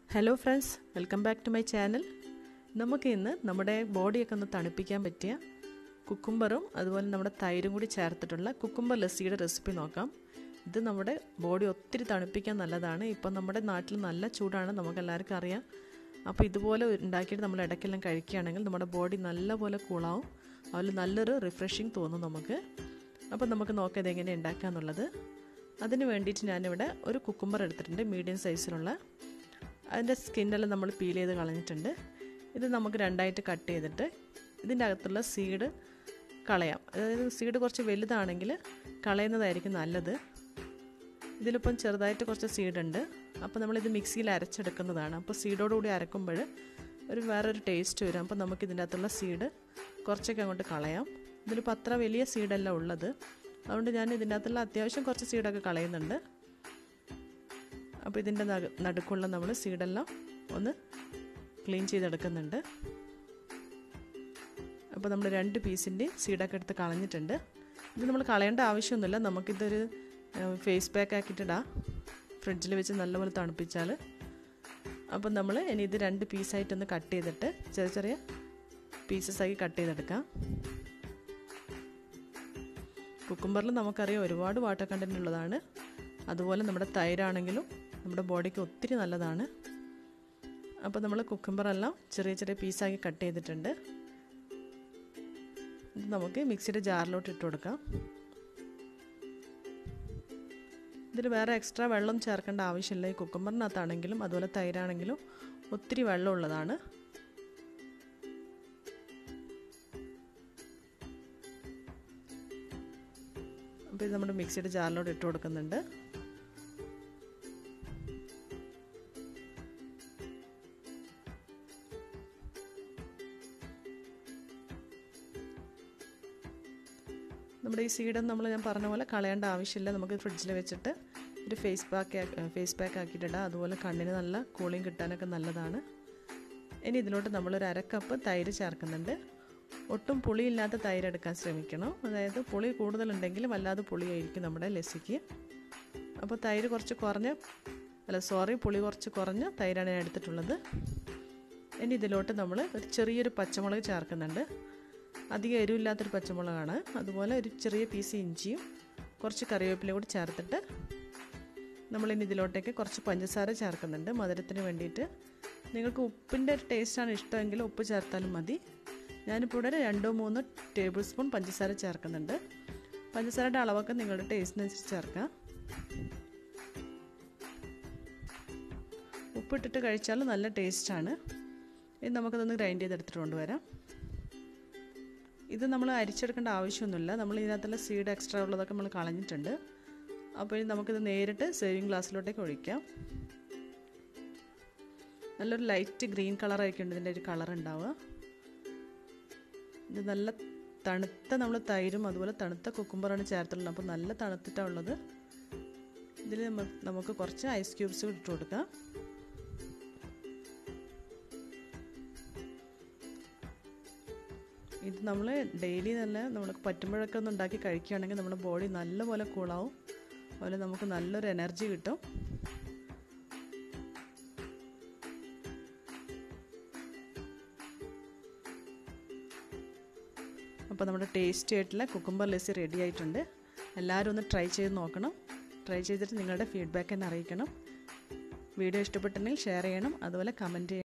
hello friends welcome back to my channel നമുക്ക് ഇന്ന് നമ്മുടെ ബോഡിയൊക്കെ ഒന്ന് തണുപ്പിക്കാൻ പറ്റിയ കുക്കുംബറും അതുപോലെ നമ്മുടെ തൈരും കൂടി ചേർത്തിട്ടുള്ള കുക്കുംബർ ലസ്സിയുടെ റെസിപ്പി നോക്കാം ഇത് നമ്മുടെ ബോഡി ഒത്തിരി തണുപ്പിക്കാൻ നല്ലതാണ് ഇപ്പം നമ്മുടെ നാട്ടിൽ നല്ല ചൂടാണ് നമുക്കെല്ലാവർക്കും അറിയാം അപ്പോൾ ഇതുപോലെ ഉണ്ടാക്കിയിട്ട് നമ്മൾ ഇടയ്ക്കെല്ലാം കഴിക്കുകയാണെങ്കിൽ നമ്മുടെ ബോഡി നല്ലപോലെ കൂളാവും അതുപോലെ നല്ലൊരു റിഫ്രഷിങ് തോന്നും നമുക്ക് അപ്പോൾ നമുക്ക് നോക്കാം ഇതെങ്ങനെ ഉണ്ടാക്കാമെന്നുള്ളത് അതിന് വേണ്ടിയിട്ട് ഞാനിവിടെ ഒരു കുക്കുംബർ എടുത്തിട്ടുണ്ട് മീഡിയം സൈസിലുള്ള അതിൻ്റെ സ്കിന്നെല്ലാം നമ്മൾ പീൽ ചെയ്ത് കളഞ്ഞിട്ടുണ്ട് ഇത് നമുക്ക് രണ്ടായിട്ട് കട്ട് ചെയ്തിട്ട് ഇതിൻ്റെ അകത്തുള്ള സീഡ് കളയാം അതായത് സീഡ് കുറച്ച് വലുതാണെങ്കിൽ കളയുന്നതായിരിക്കും നല്ലത് ഇതിലിപ്പം ചെറുതായിട്ട് കുറച്ച് സീഡുണ്ട് അപ്പോൾ നമ്മളിത് മിക്സിയിൽ അരച്ചെടുക്കുന്നതാണ് അപ്പോൾ സീഡോടുകൂടി അരക്കുമ്പോൾ ഒരു വേറൊരു ടേസ്റ്റ് വരും അപ്പോൾ നമുക്ക് ഇതിൻ്റെ അകത്തുള്ള സീഡ് കുറച്ചൊക്കെ അങ്ങോട്ട് കളയാം ഇതിലിപ്പോൾ അത്ര വലിയ സീഡല്ല ഉള്ളത് അതുകൊണ്ട് ഞാൻ ഇതിൻ്റെ അകത്തുള്ള അത്യാവശ്യം കുറച്ച് സീഡൊക്കെ കളയുന്നുണ്ട് അപ്പോൾ ഇതിൻ്റെ നടുക്കുള്ള നമ്മൾ സീഡെല്ലാം ഒന്ന് ക്ലീൻ ചെയ്തെടുക്കുന്നുണ്ട് അപ്പോൾ നമ്മൾ രണ്ട് പീസിൻ്റെ സീഡൊക്കെ എടുത്ത് കളഞ്ഞിട്ടുണ്ട് ഇത് നമ്മൾ കളയേണ്ട ആവശ്യമൊന്നുമില്ല നമുക്കിതൊരു ഫേസ് പാക്ക് ആക്കിയിട്ടിടാം ഫ്രിഡ്ജിൽ വെച്ച് നല്ലപോലെ തണുപ്പിച്ചാൽ അപ്പം നമ്മൾ ഇനി ഇത് രണ്ട് പീസായിട്ടൊന്ന് കട്ട് ചെയ്തിട്ട് ചെറിയ ചെറിയ പീസസ് ആക്കി കട്ട് ചെയ്തെടുക്കാം കുക്കുംബറിൽ നമുക്കറിയാം ഒരുപാട് വാട്ടർ കണ്ടൻറ്റ് ഉള്ളതാണ് അതുപോലെ നമ്മുടെ തൈരാണെങ്കിലും നമ്മുടെ ബോഡിക്ക് ഒത്തിരി നല്ലതാണ് അപ്പോൾ നമ്മൾ കുക്കുംബറെല്ലാം ചെറിയ ചെറിയ പീസാക്കി കട്ട് ചെയ്തിട്ടുണ്ട് ഇത് നമുക്ക് മിക്സിയുടെ ജാറിലോട്ട് ഇട്ട് കൊടുക്കാം ഇതിൽ വേറെ എക്സ്ട്രാ വെള്ളം ചേർക്കേണ്ട ആവശ്യമില്ല ഈ കുക്കുംബറിനകത്താണെങ്കിലും അതുപോലെ തൈരാണെങ്കിലും ഒത്തിരി വെള്ളമുള്ളതാണ് അപ്പോൾ ഇത് നമ്മുടെ മിക്സിയുടെ ജാറിലോട്ട് ഇട്ട് കൊടുക്കുന്നുണ്ട് നമ്മുടെ ഈ സീഡൻ നമ്മൾ ഞാൻ പറഞ്ഞ പോലെ കളയേണ്ട ആവശ്യമില്ല നമുക്ക് ഫ്രിഡ്ജിൽ വെച്ചിട്ട് ഒരു ഫേസ് പാക്ക് ഫേസ് പാക്ക് ആക്കിയിട്ടിടാം അതുപോലെ കണ്ണിന് നല്ല കൂളിംഗ് കിട്ടാനൊക്കെ നല്ലതാണ് ഇനി ഇതിലോട്ട് നമ്മളൊരു അരക്കപ്പ് തൈര് ചേർക്കുന്നുണ്ട് ഒട്ടും പുളിയില്ലാത്ത തൈര് എടുക്കാൻ ശ്രമിക്കണം അതായത് പുളി കൂടുതലുണ്ടെങ്കിൽ വല്ലാതെ പുളിയായിരിക്കും നമ്മുടെ ലസ്സിക്ക് അപ്പോൾ തൈര് കുറച്ച് കുറഞ്ഞ അല്ല സോറി പുളി കുറച്ച് കുറഞ്ഞ തൈരാണ് ഞാൻ എടുത്തിട്ടുള്ളത് ഇനി ഇതിലോട്ട് നമ്മൾ ഒരു ചെറിയൊരു പച്ചമുളക് ചേർക്കുന്നുണ്ട് അധികം എരിവില്ലാത്തൊരു പച്ചമുളകാണ് അതുപോലെ ഒരു ചെറിയ പീസ് ഇഞ്ചിയും കുറച്ച് കറിവേപ്പില കൂടി ചേർത്തിട്ട് നമ്മളിനി ഇതിലോട്ടേക്ക് കുറച്ച് പഞ്ചസാര ചേർക്കുന്നുണ്ട് മധുരത്തിന് വേണ്ടിയിട്ട് നിങ്ങൾക്ക് ഉപ്പിൻ്റെ ടേസ്റ്റാണ് ഇഷ്ടമെങ്കിൽ ഉപ്പ് ചേർത്താലും മതി ഞാനിപ്പോൾ ഇവിടെ രണ്ടോ മൂന്നോ ടേബിൾ സ്പൂൺ പഞ്ചസാര ചേർക്കുന്നുണ്ട് പഞ്ചസാരയുടെ അളവൊക്കെ നിങ്ങളുടെ ടേസ്റ്റിനനുസരിച്ച് ചേർക്കാം ഉപ്പിട്ടിട്ട് കഴിച്ചാൽ നല്ല ടേസ്റ്റാണ് ഇനി നമുക്കതൊന്ന് ഗ്രൈൻഡ് ചെയ്തെടുത്തിട്ട് കൊണ്ടുവരാം ഇത് നമ്മൾ അരിച്ചെടുക്കേണ്ട ആവശ്യമൊന്നുമില്ല നമ്മൾ ഇതിനകത്തുള്ള സീഡ് എക്സ്ട്രാ ഉള്ളതൊക്കെ നമ്മൾ കളഞ്ഞിട്ടുണ്ട് അപ്പോൾ ഇനി നമുക്കിത് നേരിട്ട് സേവിങ് ഗ്ലാസ്സിലോട്ടേക്ക് ഒഴിക്കാം നല്ലൊരു ലൈറ്റ് ഗ്രീൻ കളറായിരിക്കും ഇതിൻ്റെ ഒരു കളർ ഉണ്ടാവുക ഇത് നല്ല തണുത്ത നമ്മൾ തൈരും അതുപോലെ തണുത്ത കുക്കുംബറാണ് ചേർത്തുള്ളത് അപ്പോൾ നല്ല തണുത്തിട്ടാണ് ഉള്ളത് ഇതിൽ നമുക്ക് കുറച്ച് ഐസ് ക്യൂബ്സ് ഇട്ട് കൊടുക്കാം ഇത് നമ്മൾ ഡെയിലി നല്ല നമ്മൾക്ക് പറ്റുമ്പോഴൊക്കെ ഒന്ന് ഉണ്ടാക്കി കഴിക്കുകയാണെങ്കിൽ നമ്മുടെ ബോഡി നല്ലപോലെ കൂളാവും അതുപോലെ നമുക്ക് നല്ലൊരു എനർജി കിട്ടും അപ്പോൾ നമ്മുടെ ടേസ്റ്റി ആയിട്ടുള്ള കുക്കുംബർ ലസ്സി റെഡി ആയിട്ടുണ്ട് എല്ലാവരും ഒന്ന് ട്രൈ ചെയ്ത് നോക്കണം ട്രൈ ചെയ്തിട്ട് നിങ്ങളുടെ ഫീഡ്ബാക്ക് എന്നെ അറിയിക്കണം വീഡിയോ ഇഷ്ടപ്പെട്ടെങ്കിൽ ഷെയർ ചെയ്യണം അതുപോലെ കമൻറ്റ് ചെയ്യണം